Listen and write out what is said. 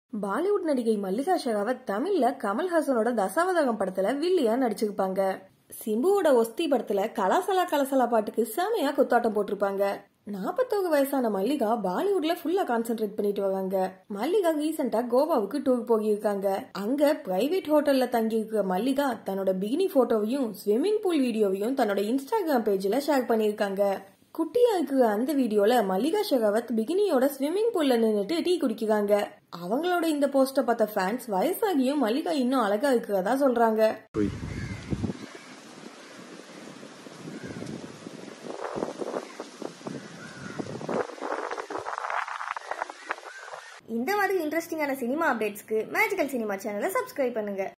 பாலிவுட் நடிகை மல்லிகா ஷெகாவத் தமிழ்ல கமல்ஹாசனோட தசாவதாகம் படத்துல வில்லியா நடிச்சிருப்பாங்க சிம்புவோட ஒஸ்தி படத்துல கலாசலா கலசலா பாட்டுக்கு செமையா குத்தாட்டம் போட்டிருப்பாங்க நாற்பத்தோரு வயசான மல்லிகா பாலிவுட்ல ஃபுல்லா கான்சென்ட்ரேட் பண்ணிட்டு வராங்க மல்லிகா ரீசெண்டா கோவாவுக்கு டூர் போகியிருக்காங்க அங்க பிரைவேட் ஹோட்டல்ல தங்கி இருக்கிற மல்லிகா தன்னோட பிகினி போட்டோவையும் ஸ்விம்மிங் பூல் வீடியோவையும் தன்னோட இன்ஸ்டாகிராம் பேஜ்ல ஷேர் பண்ணியிருக்காங்க குட்டியா இருக்கிற அந்த வீடியோல மல்லிகா ஷெகாவத் பிகினியோட ஸ்விம்மிங் பூல்ல நின்னுட்டு டீ குடிக்கிறாங்க அவங்களோட இந்த போஸ்ட பார்த்த ஃபேன்ஸ் வயசாகியும் மல்லிகா இன்னும் அழகா இருக்கிறதா சொல்றாங்க இந்த மாதிரி இன்ட்ரெஸ்டிங்கான சினிமா அப்டேட்ஸ்க்கு மேஜிக்கல் சினிமா சேனலை சப்ஸ்கிரைப் பண்ணுங்க